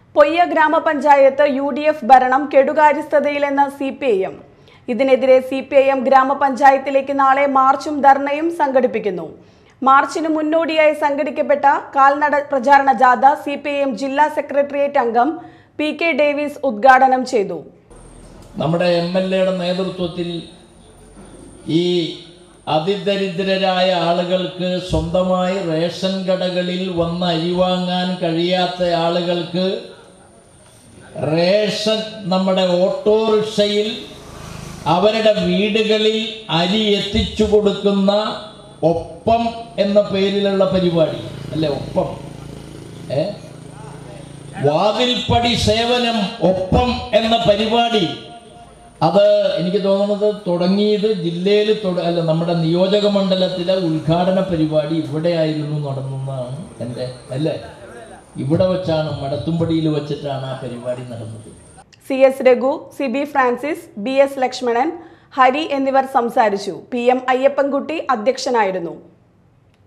പൊയ്യ ഗ്രാമപഞ്ചായത്ത് U D F ഭരണം കെടുകാര്യസ്ഥതയിലെന്ന സി പി ഐ എം ഇതിനെതിരെ സി പി ഐ എം ഗ്രാമപഞ്ചായത്തിലേക്ക് നാളെ മാർച്ചും ധർണയും സംഘടിപ്പിക്കുന്നു മാർച്ചിന് മുന്നോടിയായി സംഘടിക്കപ്പെട്ട കാൽനട പ്രചാരണ ജാഥ സി പി ഐ എം ജില്ലാ സെക്രട്ടേറിയറ്റ് അംഗം പി കെ ഡേവിസ് ഉദ്ഘാടനം ചെയ്തു നമ്മുടെ എം എൽ എയുടെ നേതൃത്വത്തിൽ ഈ അതിദരിദ്രരായ ആളുകൾക്ക് സ്വന്തമായി റേഷൻ കടകളിൽ വന്ന് അരി വാങ്ങാൻ കഴിയാത്ത ആളുകൾക്ക് റേഷൻ നമ്മുടെ ഓട്ടോറിക്ഷയിൽ അവരുടെ വീടുകളിൽ അരി എത്തിച്ചു കൊടുക്കുന്ന ഒപ്പം എന്ന പേരിലുള്ള പരിപാടി അല്ലേ ഒപ്പം ഏ വാതിൽപ്പടി സേവനം ഒപ്പം എന്ന പരിപാടി അത് എനിക്ക് തോന്നുന്നത് തുടങ്ങിയത് ജില്ലയിൽ തുട- അല്ല നമ്മുടെ നിയോജക മണ്ഡലത്തിലെ ഉദ്ഘാടന പരിപാടി ഇവിടെയായിരുന്നു നടന്നതാണ് എൻ്റെ അല്ലേ ഇവിടെ വെച്ചാണ് മടത്തുംപടിയിൽ വെച്ചിട്ടാണ് ആ പരിപാടി നടന്നത് C S Raghu C B Francis B S Lakshmanan Hari എന്നിവർ സംസാരിച്ചു പി എം അയ്യപ്പൻകുട്ടി അധ്യക്ഷനായിരുന്നു